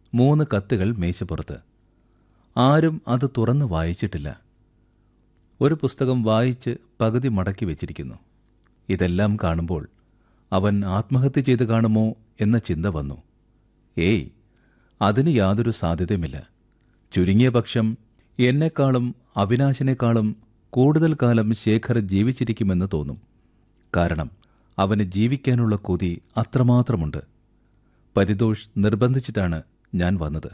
മൂന്ന് കത്തുകൾ മേശപ്പുറത്ത് ആരും അത് തുറന്ന് വായിച്ചിട്ടില്ല ഒരു പുസ്തകം വായിച്ച് പകുതി മടക്കി വെച്ചിരിക്കുന്നു ഇതെല്ലാം കാണുമ്പോൾ അവൻ ആത്മഹത്യ ചെയ്ത് കാണുമോ എന്ന ചിന്ത വന്നു ഏയ് അതിന് യാതൊരു സാധ്യതയുമില്ല ചുരുങ്ങിയ പക്ഷം എന്നെക്കാളും അവിനാശിനേക്കാളും കൂടുതൽ കാലം ശേഖർ ജീവിച്ചിരിക്കുമെന്ന് തോന്നും കാരണം അവന് ജീവിക്കാനുള്ള കൊതി അത്രമാത്രമുണ്ട് പരിതോഷ് നിർബന്ധിച്ചിട്ടാണ് ഞാൻ വന്നത്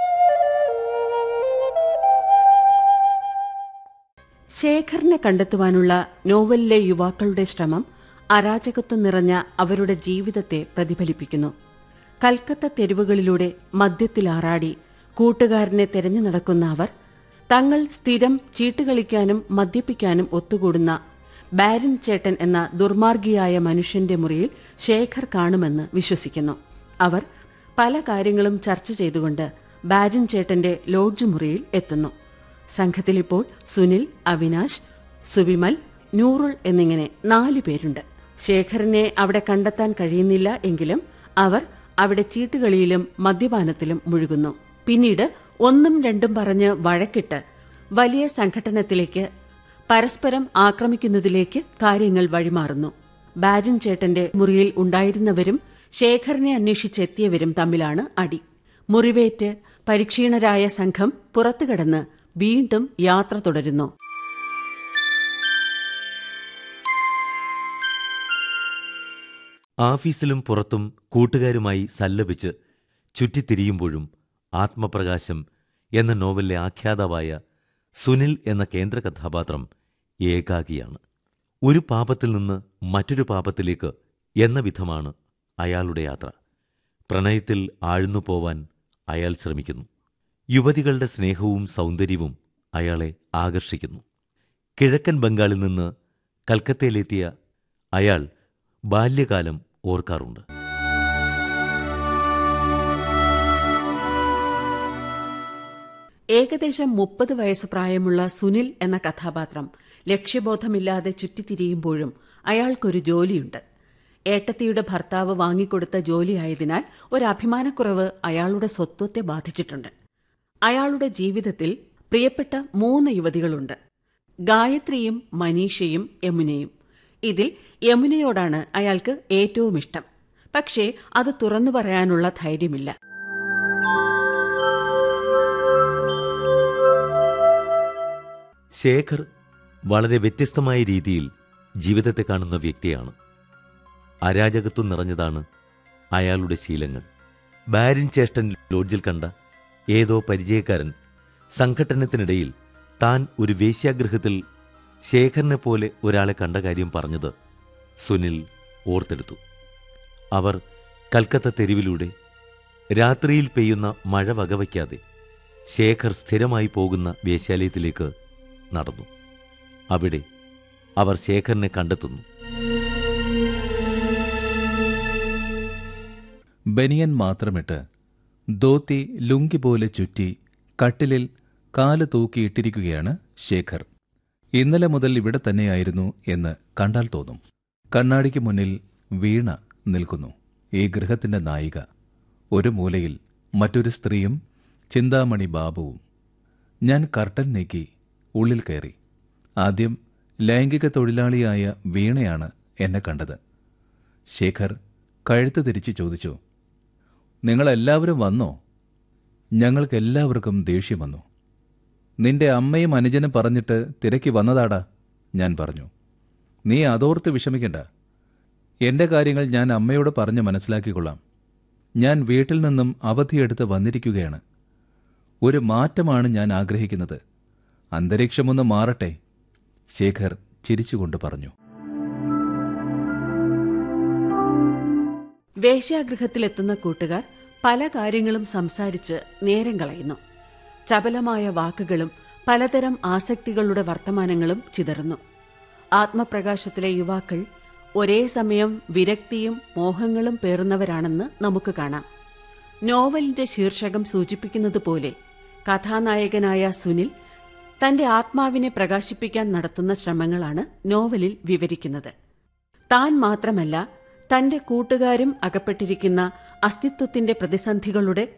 ശേഖറിനെ കണ്ടെത്തുവാനുള്ള നോവലിലെ യുവാക്കളുടെ ശ്രമം അരാജകത്വം നിറഞ്ഞ അവരുടെ ജീവിതത്തെ പ്രതിഫലിപ്പിക്കുന്നു കൽക്കത്ത തെരുവുകളിലൂടെ മദ്യത്തിലാറാടി കൂട്ടുകാരനെ തെരഞ്ഞു നടക്കുന്ന അവർ തങ്ങൾ സ്ഥിരം ചീട്ടുകളിക്കാനും മദ്യപിക്കാനും ഒത്തുകൂടുന്ന ബാരൻ ചേട്ടൻ എന്ന ദുർമാർഗിയായ മനുഷ്യന്റെ മുറിയിൽ ശേഖർ കാണുമെന്ന് വിശ്വസിക്കുന്നു അവർ പല കാര്യങ്ങളും ചർച്ച ചെയ്തുകൊണ്ട് ബാരൻ ചേട്ടന്റെ ലോഡ്ജ് മുറിയിൽ എത്തുന്നു സംഘത്തിലിപ്പോൾ സുനിൽ അവിനാശ് സുവിമൽ നൂറുൾ എന്നിങ്ങനെ നാലു പേരുണ്ട് ശേഖറിനെ അവിടെ കണ്ടെത്താൻ കഴിയുന്നില്ല എങ്കിലും അവർ അവിടെ ചീട്ടുകളിയിലും മദ്യപാനത്തിലും മുഴുകുന്നു പിന്നീട് ഒന്നും രണ്ടും പറഞ്ഞ് വഴക്കിട്ട് വലിയ സംഘട്ടനത്തിലേക്ക് പരസ്പരം ആക്രമിക്കുന്നതിലേക്ക് കാര്യങ്ങൾ വഴിമാറുന്നു ബാരൻ ചേട്ടന്റെ മുറിയിൽ ഉണ്ടായിരുന്നവരും ശേഖറിനെ അന്വേഷിച്ചെത്തിയവരും തമ്മിലാണ് അടി മുറിവേറ്റ് പരിക്ഷീണരായ സംഘം പുറത്തുകടന്ന് വീണ്ടും യാത്ര തുടരുന്നു ആഫീസിലും പുറത്തും കൂട്ടുകാരുമായി സല്ലപിച്ച് ചുറ്റിത്തിരിയുമ്പോഴും ആത്മപ്രകാശം എന്ന നോവലിലെ ആഖ്യാതാവായ സുനിൽ എന്ന കേന്ദ്ര കഥാപാത്രം ഏകാകിയാണ് ഒരു പാപത്തിൽ നിന്ന് മറ്റൊരു പാപത്തിലേക്ക് എന്ന വിധമാണ് അയാളുടെ യാത്ര പ്രണയത്തിൽ ആഴ്ന്നു പോവാൻ അയാൾ ശ്രമിക്കുന്നു യുവതികളുടെ സ്നേഹവും സൗന്ദര്യവും അയാളെ ആകർഷിക്കുന്നു കിഴക്കൻ ബംഗാളിൽ നിന്ന് കൽക്കത്തയിലെത്തിയ അയാൾ ബാല്യകാലം ഓർക്കാറുണ്ട് ഏകദേശം മുപ്പത് വയസ്സ് പ്രായമുള്ള സുനിൽ എന്ന കഥാപാത്രം ലക്ഷ്യബോധമില്ലാതെ ചുറ്റിത്തിരിയുമ്പോഴും അയാൾക്കൊരു ജോലിയുണ്ട് ഏട്ടത്തിയുടെ ഭർത്താവ് വാങ്ങിക്കൊടുത്ത ജോലിയായതിനാൽ ഒരു അഭിമാനക്കുറവ് അയാളുടെ സ്വത്വത്തെ ബാധിച്ചിട്ടുണ്ട് അയാളുടെ ജീവിതത്തിൽ പ്രിയപ്പെട്ട മൂന്ന് യുവതികളുണ്ട് ഗായത്രിയും മനീഷയും യമുനയും ഇതിൽ യമുനയോടാണ് അയാൾക്ക് ഏറ്റവും ഇഷ്ടം പക്ഷേ അത് തുറന്നു പറയാനുള്ള ധൈര്യമില്ല ശേഖർ വളരെ വ്യത്യസ്തമായ രീതിയിൽ ജീവിതത്തെ കാണുന്ന വ്യക്തിയാണ് അരാജകത്വം നിറഞ്ഞതാണ് അയാളുടെ ശീലങ്ങൾ ബാരിൻ ചേഷ്ടൻ ലോഡ്ജിൽ കണ്ട ഏതോ പരിചയക്കാരൻ സംഘട്ടനത്തിനിടയിൽ താൻ ഒരു വേശ്യാഗൃഹത്തിൽ ശേഖറിനെ പോലെ ഒരാളെ കണ്ട കാര്യം പറഞ്ഞത് സുനിൽ ഓർത്തെടുത്തു അവർ കൽക്കത്ത തെരുവിലൂടെ രാത്രിയിൽ പെയ്യുന്ന മഴ വകവയ്ക്കാതെ ശേഖർ സ്ഥിരമായി പോകുന്ന വേശ്യാലയത്തിലേക്ക് നടന്നു അവിടെ അവർ ശേഖറിനെ കണ്ടെത്തുന്നു ബനിയൻ മാത്രമിട്ട് ധോത്തി ലുങ്കി പോലെ ചുറ്റി കട്ടിലിൽ കാല് തൂക്കിയിട്ടിരിക്കുകയാണ് ശേഖർ ഇന്നലെ മുതൽ ഇവിടെ തന്നെയായിരുന്നു എന്ന് കണ്ടാൽ തോന്നും കണ്ണാടിക്ക് മുന്നിൽ വീണ നിൽക്കുന്നു ഈ ഗൃഹത്തിന്റെ നായിക ഒരു മൂലയിൽ മറ്റൊരു സ്ത്രീയും ചിന്താമണി ബാബുവും ഞാൻ കർട്ടൻ നീക്കി ഉള്ളിൽ കയറി ആദ്യം ലൈംഗിക തൊഴിലാളിയായ വീണയാണ് എന്നെ കണ്ടത് ശേഖർ കഴുത്ത് തിരിച്ച് ചോദിച്ചു നിങ്ങളെല്ലാവരും വന്നോ ഞങ്ങൾക്കെല്ലാവർക്കും ദേഷ്യം വന്നു നിന്റെ അമ്മയും അനുജനും പറഞ്ഞിട്ട് തിരക്കി വന്നതാടാ ഞാൻ പറഞ്ഞു നീ അതോർത്ത് വിഷമിക്കണ്ട എന്റെ കാര്യങ്ങൾ ഞാൻ അമ്മയോട് പറഞ്ഞ് മനസ്സിലാക്കിക്കൊള്ളാം ഞാൻ വീട്ടിൽ നിന്നും അവധിയെടുത്ത് വന്നിരിക്കുകയാണ് ഒരു മാറ്റമാണ് ഞാൻ ആഗ്രഹിക്കുന്നത് അന്തരീക്ഷമൊന്ന് മാറട്ടെ ശേഖർ ചിരിച്ചുകൊണ്ട് പറഞ്ഞു വേശ്യാഗൃഹത്തിലെത്തുന്ന കൂട്ടുകാർ പല കാര്യങ്ങളും സംസാരിച്ച് നേരം കളയുന്നു ചപലമായ വാക്കുകളും പലതരം ആസക്തികളുടെ വർത്തമാനങ്ങളും ചിതറുന്നു ആത്മപ്രകാശത്തിലെ യുവാക്കൾ ഒരേ സമയം വിരക്തിയും മോഹങ്ങളും പേറുന്നവരാണെന്ന് നമുക്ക് കാണാം നോവലിന്റെ ശീർഷകം സൂചിപ്പിക്കുന്നത് പോലെ കഥാനായകനായ സുനിൽ തന്റെ ആത്മാവിനെ പ്രകാശിപ്പിക്കാൻ നടത്തുന്ന ശ്രമങ്ങളാണ് നോവലിൽ വിവരിക്കുന്നത് താൻ മാത്രമല്ല തന്റെ കൂട്ടുകാരും അകപ്പെട്ടിരിക്കുന്ന അസ്തിത്വത്തിന്റെ പ്രതിസന്ധികളുടെ